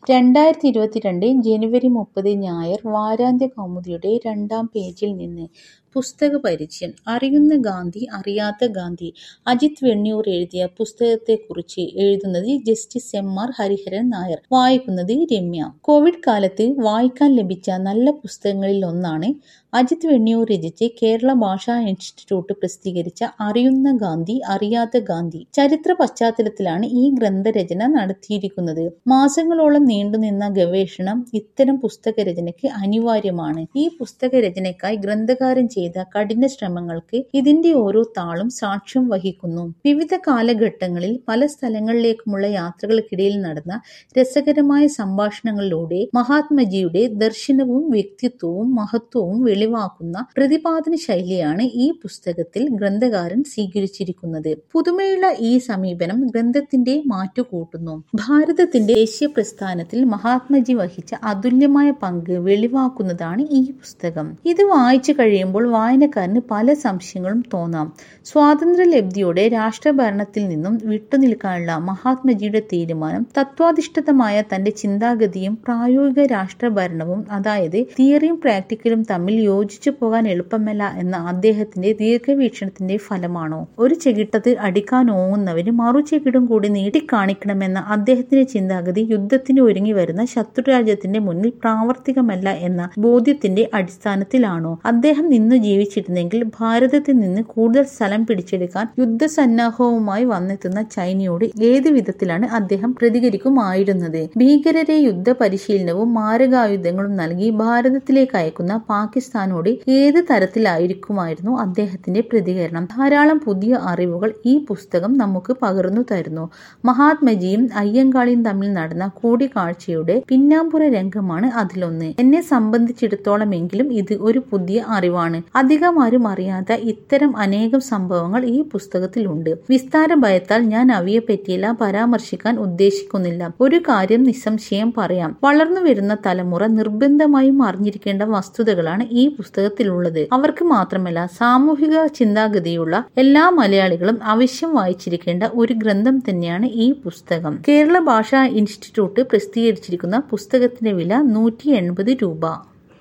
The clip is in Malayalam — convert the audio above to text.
രണ്ടായിരത്തി ഇരുപത്തിരണ്ട് ജനുവരി മുപ്പത് ഞായർ വാരാന്ത്യ കൗമുദിയുടെ രണ്ടാം പേജിൽ നിന്ന് പുസ്തക പരിചയം അറിയുന്ന ഗാന്ധി അറിയാത്ത ഗാന്ധി അജിത് വെണ്ണിയൂർ എഴുതിയ പുസ്തകത്തെക്കുറിച്ച് എഴുതുന്നത് justice M R Hariharan Nair വായിക്കുന്നത് രമ്യ കോവിഡ് കാലത്ത് വായിക്കാൻ ലഭിച്ച നല്ല പുസ്തകങ്ങളിൽ ഒന്നാണ് അജിത് വെണ്ണിയൂർ രചിച്ച് കേരള ഭാഷാ ഇൻസ്റ്റിറ്റ്യൂട്ട് പ്രസിദ്ധീകരിച്ച അറിയുന്ന ഗാന്ധി അറിയാത്ത ഗാന്ധി ചരിത്ര പശ്ചാത്തലത്തിലാണ് ഈ ഗ്രന്ഥരചന നടത്തിയിരിക്കുന്നത് മാസങ്ങളോളം നീണ്ടുനിന്ന ഗവേഷണം ഇത്തരം പുസ്തക രചനയ്ക്ക് അനിവാര്യമാണ് ഈ പുസ്തക രചനയ്ക്കായി ഗ്രന്ഥകാരൻ ചെയ്ത കഠിന ശ്രമങ്ങൾക്ക് ഇതിന്റെ ഓരോ താളും സാക്ഷ്യം വഹിക്കുന്നു വിവിധ കാലഘട്ടങ്ങളിൽ പല സ്ഥലങ്ങളിലേക്കുമുള്ള യാത്രകൾക്കിടയിൽ നടന്ന രസകരമായ സംഭാഷണങ്ങളിലൂടെ മഹാത്മജിയുടെ ദർശനവും വ്യക്തിത്വവും മഹത്വവും വെളിവാക്കുന്ന പ്രതിപാദന ശൈലിയാണ് ഈ പുസ്തകത്തിൽ ഗ്രന്ഥകാരൻ സ്വീകരിച്ചിരിക്കുന്നത് പുതുമയുള്ള ഈ സമീപനം ഗ്രന്ഥത്തിന്റെ മാറ്റുകൂട്ടുന്നു ഭാരതത്തിന്റെ ദേശീയ പ്രസ്ഥാനത്തിൽ മഹാത്മജി വഹിച്ച അതുല്യമായ പങ്ക് വെളിവാക്കുന്നതാണ് ഈ പുസ്തകം ഇത് വായിച്ചു കഴിയുമ്പോൾ വായനക്കാരന് പല സംശയങ്ങളും തോന്നാം സ്വാതന്ത്ര്യലബ്ധിയോടെ രാഷ്ട്രഭരണത്തിൽ നിന്നും വിട്ടുനിൽക്കാനുള്ള മഹാത്മജിയുടെ തീരുമാനം തത്വാധിഷ്ഠിതമായ തന്റെ ചിന്താഗതിയും പ്രായോഗിക രാഷ്ട്രഭരണവും അതായത് തിയറിയും പ്രാക്ടിക്കലും തമ്മിൽ യോജിച്ചു പോകാൻ എളുപ്പമല്ല എന്ന അദ്ദേഹത്തിന്റെ ദീർഘവീക്ഷണത്തിന്റെ ഫലമാണോ ഒരു ചെകിട്ടത്തിൽ അടിക്കാൻ ഓങ്ങുന്നവന് മറു ചെകിടും കൂടി നീട്ടിക്കാണിക്കണമെന്ന അദ്ദേഹത്തിന്റെ ചിന്താഗതി യുദ്ധത്തിന് ഒരുങ്ങി വരുന്ന ശത്രുരാജ്യത്തിന്റെ മുന്നിൽ പ്രാവർത്തികമല്ല എന്ന ബോധ്യത്തിന്റെ അടിസ്ഥാനത്തിലാണോ അദ്ദേഹം ഇന്ന് ജീവിച്ചിരുന്നെങ്കിൽ ഭാരതത്തിൽ നിന്ന് കൂടുതൽ സ്ഥലം പിടിച്ചെടുക്കാൻ യുദ്ധസന്നാഹവുമായി വന്നെത്തുന്ന ചൈനയോട് ഏത് വിധത്തിലാണ് അദ്ദേഹം പ്രതികരിക്കുമായിരുന്നത് ഭീകരരെ യുദ്ധ പരിശീലനവും മാരകായുധങ്ങളും നൽകി ഭാരതത്തിലേക്ക് അയക്കുന്ന പാകിസ്ഥാനോട് ഏത് തരത്തിലായിരിക്കുമായിരുന്നു അദ്ദേഹത്തിന്റെ പ്രതികരണം ധാരാളം പുതിയ അറിവുകൾ ഈ പുസ്തകം നമുക്ക് പകർന്നു തരുന്നു മഹാത്മജിയും അയ്യങ്കാളിയും തമ്മിൽ നടന്ന കൂടിക്കാഴ്ചയുടെ പിന്നാമ്പുറ രംഗമാണ് അതിലൊന്ന് എന്നെ സംബന്ധിച്ചിടത്തോളമെങ്കിലും ഇത് ഒരു പുതിയ അറിവാണ് അധികം ആരും അറിയാത്ത ഇത്തരം അനേകം സംഭവങ്ങൾ ഈ പുസ്തകത്തിലുണ്ട് വിസ്താര ഭയത്താൽ ഞാൻ അവയെ പറ്റിയെല്ലാം പരാമർശിക്കാൻ ഉദ്ദേശിക്കുന്നില്ല ഒരു കാര്യം നിസ്സംശയം പറയാം വളർന്നു വരുന്ന തലമുറ നിർബന്ധമായും അറിഞ്ഞിരിക്കേണ്ട വസ്തുതകളാണ് ഈ പുസ്തകത്തിലുള്ളത് അവർക്ക് മാത്രമല്ല സാമൂഹിക ചിന്താഗതിയുള്ള എല്ലാ മലയാളികളും അവശ്യം വായിച്ചിരിക്കേണ്ട ഒരു ഗ്രന്ഥം തന്നെയാണ് ഈ പുസ്തകം കേരള ഭാഷാ ഇൻസ്റ്റിറ്റ്യൂട്ട് പ്രസിദ്ധീകരിച്ചിരിക്കുന്ന പുസ്തകത്തിന്റെ വില നൂറ്റി എൺപത് രൂപ